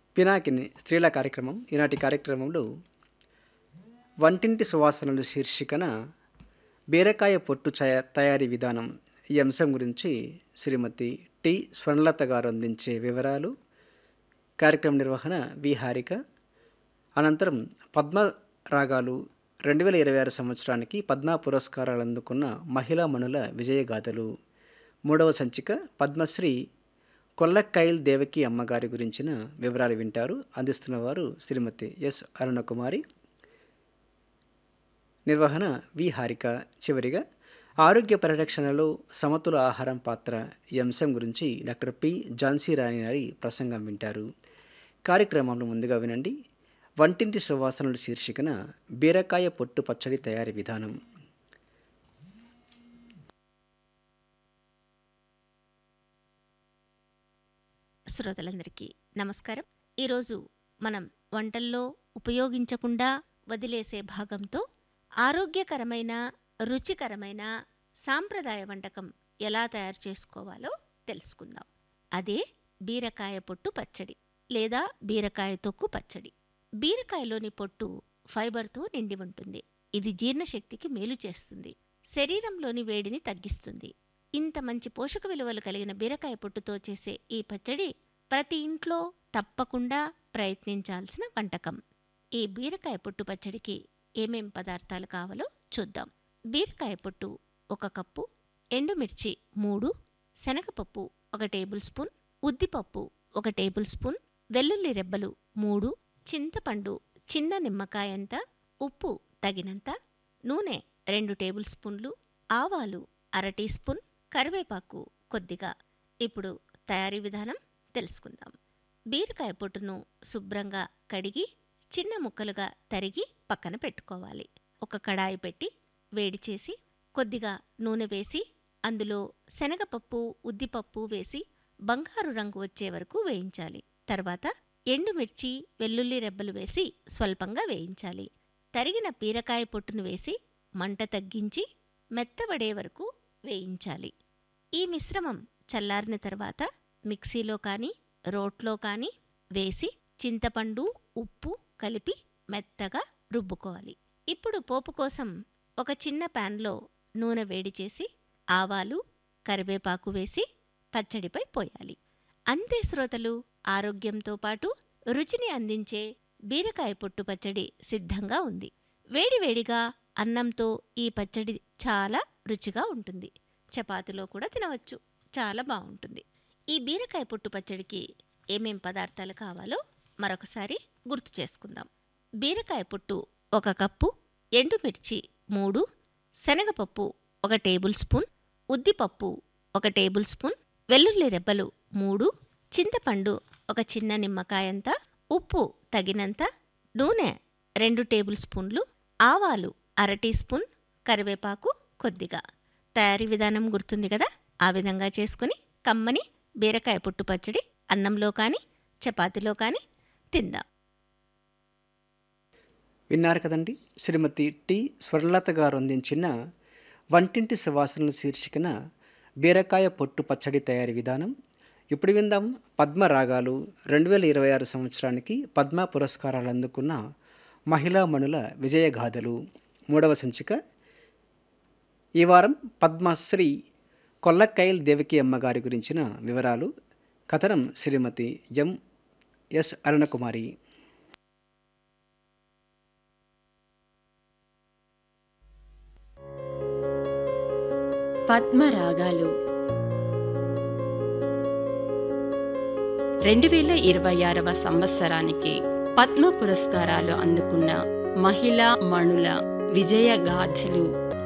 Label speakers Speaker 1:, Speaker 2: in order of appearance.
Speaker 1: పినాకిని స్త్రీల కార్యక్రమం ఈనాటి కార్యక్రమంలో వంటింటి సువాసనలు శీర్షికన బీరకాయ పొట్టు చయ- తయారీ విధానం ఈ అంశం గురించి శ్రీమతి టి స్వర్ణలత గారు అందించే వివరాలు కార్యక్రమ నిర్వహణ వి హారిక అనంతరం పద్మ రాగాలు రెండు వేల ఇరవై ఆరు సంవత్సరానికి పద్మ పురస్కారాలు అందుకున్న మహిళా మణుల విజయగాథలు మూడవ సంచిక పద్మశ్రీ కొల్లక్కైల్ దేవకి అమ్మగారి గురించిన వివరాలు వింటారు అందిస్తున్నవారు శ్రీమతి ఎస్ అరుణకుమారి నిర్వహణ వి హారిక చివరిగా ఆరోగ్య పరిరక్షణలో సమతుల ఆహారం పాత్ర ఈ అంశం గురించి డాక్టర్ పి ఝాన్సీ రాణి గారి ప్రసంగం వింటారు కార్యక్రమంలో ముందుగా వినండి వంటింటి సువాసనలు శీర్షికన బీరకాయ పొట్టు పచ్చడి తయారీ విధానం
Speaker 2: శ్రోతలందరికీ నమస్కారం ఈరోజు మనం వంటల్లో ఉపయోగించకుండా వదిలేసే భాగంతో ఆరోగ్యకరమైన రుచికరమైన సాంప్రదాయ వంటకం ఎలా తయారు చేసుకోవాలో తెలుసుకుందాం అదే బీరకాయ పొట్టు పచ్చడి లేదా బీరకాయ తొక్కు పచ్చడి బీరకాయలోని పొట్టు ఫైబర్తో నిండి ఉంటుంది ఇది జీర్ణశక్తికి మేలు చేస్తుంది శరీరంలోని వేడిని తగ్గిస్తుంది ఇంత మంచి పోషక విలువలు కలిగిన బీరకాయ పొట్టుతో చేసే ఈ పచ్చడి ప్రతి ఇంట్లో తప్పకుండా ప్రయత్నించాల్సిన వంటకం ఈ బీరకాయ పొట్టు పచ్చడికి ఏమేం పదార్థాలు కావాలో చూద్దాం బీరకాయ పొట్టు ఒక కప్పు ఎండుమిర్చి మూడు శనగపప్పు ఒక టేబుల్ స్పూన్ ఉద్దిపప్పు ఒక టేబుల్ స్పూన్ వెల్లుల్లి రెబ్బలు మూడు చింతపండు చిన్న నిమ్మకాయంత ఉప్పు తగినంత నూనె రెండు టేబుల్ స్పూన్లు ఆవాలు అర టీ స్పూన్ కరివేపాకు కొద్దిగా ఇప్పుడు తయారీ విధానం తెలుసుకుందాం బీరకాయ పొట్టును శుభ్రంగా కడిగి చిన్న ముక్కలుగా తరిగి పక్కన పెట్టుకోవాలి ఒక కడాయి పెట్టి వేడి చేసి కొద్దిగా నూనె వేసి అందులో శనగపప్పు ఉద్దిపప్పు వేసి బంగారు రంగు వచ్చే వరకు వేయించాలి తర్వాత ఎండుమిర్చి వెల్లుల్లి రెబ్బలు వేసి స్వల్పంగా వేయించాలి తరిగిన బీరకాయ పొట్టును వేసి మంట తగ్గించి మెత్తబడే వరకు వేయించాలి ఈ మిశ్రమం చల్లారిన తర్వాత మిక్సీలో కానీ రోట్లో కానీ వేసి చింతపండు ఉప్పు కలిపి మెత్తగా రుబ్బుకోవాలి ఇప్పుడు పోపు కోసం ఒక చిన్న ప్యాన్లో నూనె వేడి చేసి ఆవాలు కరివేపాకు వేసి పచ్చడిపై పోయాలి అంతే శ్రోతలు ఆరోగ్యంతో పాటు రుచిని అందించే బీరకాయ పొట్టు పచ్చడి సిద్ధంగా ఉంది వేడివేడిగా అన్నంతో ఈ పచ్చడి చాలా రుచిగా ఉంటుంది చపాతీలో కూడా తినవచ్చు చాలా బాగుంటుంది ఈ బీరకాయ పొట్టు పచ్చడికి ఏమేం పదార్థాలు కావాలో మరొకసారి గుర్తు చేసుకుందాం బీరకాయ పొట్టు ఒక కప్పు ఎండుమిర్చి మూడు శనగపప్పు ఒక టేబుల్ స్పూన్ ఉద్దిపప్పు ఒక టేబుల్ స్పూన్ వెల్లుల్లి రెబ్బలు మూడు చింతపండు ఒక చిన్న నిమ్మకాయంత ఉప్పు తగినంత నూనె రెండు టేబుల్ స్పూన్లు ఆవాలు అర టీ స్పూన్ కరివేపాకు కొద్దిగా తయారీ విధానం గుర్తుంది కదా ఆ విధంగా చేసుకుని కమ్మని బీరకాయ పుట్టు పచ్చడి అన్నంలో కానీ చపాతీలో కానీ తిందాం
Speaker 1: విన్నారు కదండి శ్రీమతి టి స్వర్ణలత గారు అందించిన వంటింటి సువాసనలు శీర్షికన బీరకాయ పొట్టు పచ్చడి తయారీ విధానం ఇప్పుడు విందాం పద్మ రాగాలు రెండు వేల ఇరవై ఆరు సంవత్సరానికి పద్మ పురస్కారాలు అందుకున్న మహిళా మణుల విజయగాథలు మూడవ సంచిక ఈ వారం పద్మశ్రీ కొల్లక్కైల్ దేవకి అమ్మగారి గురించిన వివరాలు కథనం శ్రీమతి ఎం ఎస్ అరుణకుమారి
Speaker 3: పద్మరాగాలు రెండు వేల ఇరవై ఆరవ సంవత్సరానికి పద్మ పురస్కారాలు అందుకున్న మహిళా మణుల విజయగాథలు